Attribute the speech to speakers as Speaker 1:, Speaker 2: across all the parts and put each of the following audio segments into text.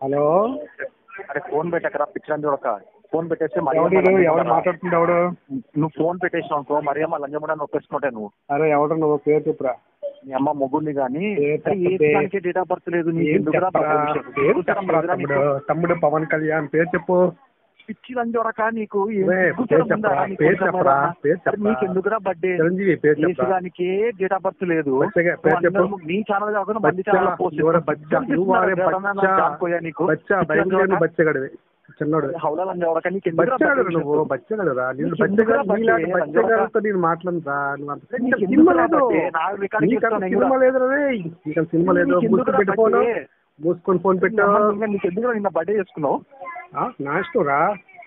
Speaker 1: Hello
Speaker 2: అరే phone పెట్టకరా picture చూడక ఫోన్ పెట్టేస్తే మరి
Speaker 1: ఎవడు వీడు? ఎవడు మాట్లాడుతుంది ఎవడు
Speaker 2: నువ్వు ఫోన్ పెట్టేసినావు అనుకో మరి అమ్మ లంజముడా నొప్పేసుకుంటే నువ్వు
Speaker 1: అరే ఎవడు నువ్వు పేరు చెప్పురా
Speaker 2: మీ అమ్మ మొగ్గుంది కానీ
Speaker 1: ఏ చెప్పదే.
Speaker 2: డేట్ ఆఫ్ బర్త్ లేదు నీకు
Speaker 1: ఏం
Speaker 2: ఎందుకురా
Speaker 1: చెప్పరా
Speaker 2: బాబు విషయం?
Speaker 1: పేరు
Speaker 2: ఎందుకురా
Speaker 1: చెప్పరా
Speaker 2: లేదురా
Speaker 1: తమ్ముడు
Speaker 2: నీకు?
Speaker 1: తమ్ముడు పవన్ కళ్యాణ్ పేరు చెప్పు
Speaker 2: పిచ్చి లంజోడక నీకు ఏం
Speaker 1: రే,
Speaker 2: సిగ్గుచరం
Speaker 1: పేరు
Speaker 2: ఉందా?
Speaker 1: చెప్పరా,
Speaker 2: నీకు
Speaker 1: పేరు
Speaker 2: కొంచెం
Speaker 1: చెప్పరా,
Speaker 2: ఏమన్నా?
Speaker 1: పేరు
Speaker 2: అరే
Speaker 1: చెప్పరా.
Speaker 2: నీకు ఎందుకురా బర్త్డే
Speaker 1: చిరంజీవి పేరు చెప్పరా
Speaker 2: దానికి డేట్ ఆఫ్ బర్త్ లేదు
Speaker 1: బచ్చగా, పేరు
Speaker 2: నువ్వు
Speaker 1: చెప్పు.
Speaker 2: అందరూ నీ ఛానల్ కాకుండా మంది
Speaker 1: బచ్చా,
Speaker 2: ఛానల్ పోస్ట్
Speaker 1: ఎవరు బచ్చా, నువ్వు వాడే బచ్చా, బచ్చా బయలుదేరి బచ్చగాడివి చిన్నోడు
Speaker 2: హౌలా లంజోడక నీకు ఎందుకురా
Speaker 1: బచ్చగాడు
Speaker 2: birthday
Speaker 1: నువ్వు బచ్చగాడురా నేను
Speaker 2: నీకు ఎందుకురా
Speaker 1: బచ్చగాడు నీలాంటి
Speaker 2: birthday?
Speaker 1: బచ్చగాడితో నేను మాట్లాడతా నువ్వు అంత
Speaker 2: నీకు
Speaker 1: నీకు
Speaker 2: ఎందుకురా
Speaker 1: సినిమా లేదు
Speaker 2: birthday? నాకు రికార్డ్
Speaker 1: నీకు అంత
Speaker 2: చేస్తాను నేను
Speaker 1: సినిమా
Speaker 2: కూడా.
Speaker 1: లేదు రే నీకు అంత సినిమా లేదు
Speaker 2: నీకు ఎందుకురా
Speaker 1: మూసుకొని పెట్టు ఫోన్
Speaker 2: birthday?
Speaker 1: మూసుకొని ఫోన్ పెట్టు
Speaker 2: నీకు ఎందుకు నిన్న బర్త్డే చేసుకున్నావు
Speaker 1: ఆ, నా ఇష్టం రా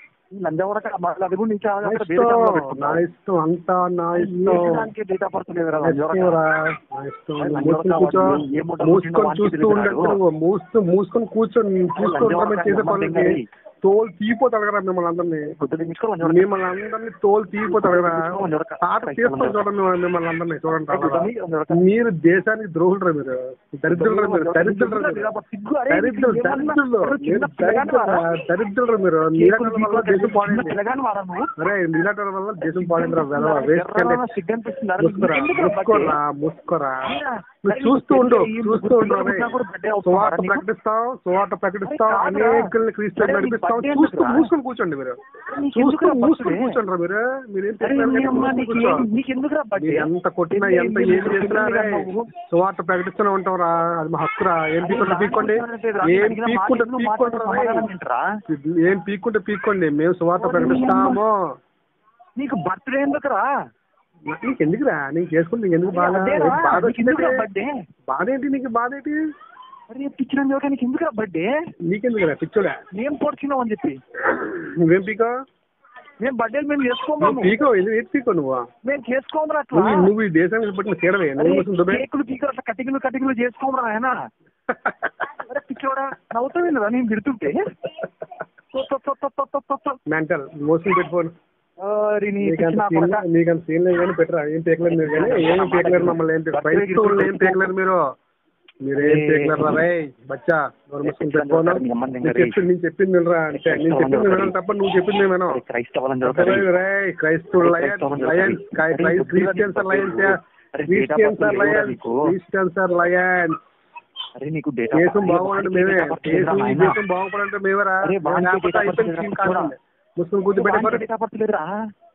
Speaker 2: లంజవడక అది కూడా నీకు
Speaker 1: నా ఇష్టం నా ఇష్టం అంతా నా ఇష్టం
Speaker 2: డేట్ ఆఫ్ బర్త్ లేదురా
Speaker 1: నా ఇష్టం
Speaker 2: లంజవడక
Speaker 1: రా నా ఇష్టం
Speaker 2: అరే
Speaker 1: నువ్వు మూసుకొని
Speaker 2: లంజవడక
Speaker 1: కూర్చో
Speaker 2: వాడు ఏ మూట
Speaker 1: మూసుకొని
Speaker 2: కూర్చుండో
Speaker 1: చూస్తూ
Speaker 2: వాడికి
Speaker 1: ఉండొచ్చు
Speaker 2: తెలియదు.
Speaker 1: నువ్వు మూస్తూ మూసుకొని కూర్చొని చూస్తూ
Speaker 2: లంజవడక
Speaker 1: ఉండడం చేసే
Speaker 2: అమ్మ
Speaker 1: పనులకి
Speaker 2: తింగరి.
Speaker 1: తోలు తీపోతాడు కదా మిమ్మల్ని అందరినీ
Speaker 2: గుర్తు తెచ్చుకో లంజవడక
Speaker 1: మిమ్మల్ని అందరినీ తోలు తీపోతాడు కదా పాట తీస్తాం చూడండి మిమ్మల్ని- మిమ్మల్ని అందరినీ చూడండి రా. మీరు దేశానికి ద్రోహులరా మీరు దరిద్రులరా మీరు దరిద్రులరా మీరు దరిద్రులు దరిద్రులు మీరు దరిద్రులరా దరిద్రులరా మీరు మీలాంటి వాళ్ళ వల్ల దేశం పాడైంది అరే మీలాంటి వాళ్ళ వల్ల దేశం పాడైందిరా వెధవ వేస్ట్ ముసుకోరా ముసుకోరా ముసుకోరా నువ్వు చూస్తూ ఉండు చూస్తూ ఉండు రే. సువార్త ప్రకటిస్తాం సువార్త ప్రకటిస్తాం అనేకుల్ని క్రీస్తులు నడిపిస్తాం చూస్తూ మూసుకొని కూర్చోండి మీరు చూస్తూ మూసుకొని కూర్చోండి రా మీరు మీరేం చేస్తున్నారు కానీ మూసుకొని కూర్చో.
Speaker 2: నీకెందుకురా
Speaker 1: మీరు ఎంత కొట్టినా ఎంత ఏం చేసినా రే సువార్త ప్రకటిస్తూనే ఉంటాం రా అది మా హక్కురా ఏం పీక్కుంటే పీక్కోండి ఏం పీక్కుంటే పీక్కోండి రా రే. ఏం పీక్కుంటే పీక్కోండి మేము సువార్త ప్రకటిస్తాము
Speaker 2: నీకు బర్త్డే ఎందుకురా
Speaker 1: నీకు ఎందుకురా నీకు చేసుకుంటే నీకు ఎందుకు బాధ
Speaker 2: అదేరా,
Speaker 1: ఏం బాధ
Speaker 2: నీకు ఎందుకురా
Speaker 1: వచ్చిందంటే
Speaker 2: బర్త్డే
Speaker 1: బాధ ఏంటి నీకు బాధ ఏంటి
Speaker 2: అరే పిచ్చిన జోక నీకు ఎందుకురా బర్త్డే
Speaker 1: నీకెందుకురా పిచ్చోడా
Speaker 2: ఏం పొడిచినావు అని చెప్పి
Speaker 1: నువ్వేం పీకో
Speaker 2: మేము బర్త్డేలు మేము
Speaker 1: నువ్వు
Speaker 2: చేసుకోము
Speaker 1: పీకో ఎందుకు ఏది పీకో నువ్వు
Speaker 2: మేము చేసుకోమురా అట్లా
Speaker 1: నువ్వు నువ్వు ఈ దేశానికి పట్టిన చీడవే నువ్వు కోసం దుబాయ్
Speaker 2: కేకులు పీకలు అట్లా కటికలు కటికలు చేసుకోమురా ఆయన అరే పిచ్చోడా నవ్వుతావు కదా నేను తిడుతుంటే
Speaker 1: మెంటల్ మోసం పెట్టుకోను
Speaker 2: అరే నీ
Speaker 1: నీకంత
Speaker 2: పిచ్చిన
Speaker 1: సీన్
Speaker 2: కొడకా.
Speaker 1: నీకంత సీన్ లేదు కానీ పెట్టరా ఏం పీకలేరు మీరు కానీ ఏం పీకలేరు మమ్మల్ని ఏం పీక క్రైస్తవులు ఏం పీకలేరు మీరు మీరు ఏం పీకలేరు రే బచ్చా నోరు మూసుకొని పెట్టుకోను నేను చెప్పింది నేను చెప్పింది వినరా అంటే నేను చెప్పింది వినడం తప్ప నువ్వు చెప్పింది నేను వినను
Speaker 2: అరే క్రైస్తవులని జోక రే.
Speaker 1: రే క్రైస్తవులు lions lions Christians are lions Christians are lions Christians are lions
Speaker 2: అరే నీకు డేటా
Speaker 1: దేశం బాగుపడండి మేమే దేశం ఈ దేశం బాగుపడంటే మేమేరా
Speaker 2: అరే, వానికి
Speaker 1: లేకపోతే
Speaker 2: డేటా
Speaker 1: అయిపోయింది
Speaker 2: బర్త్
Speaker 1: సీన్ కాదండి ముస్లిం కూర్చోబెట్టే
Speaker 2: డేటా బర్త్ లేదురా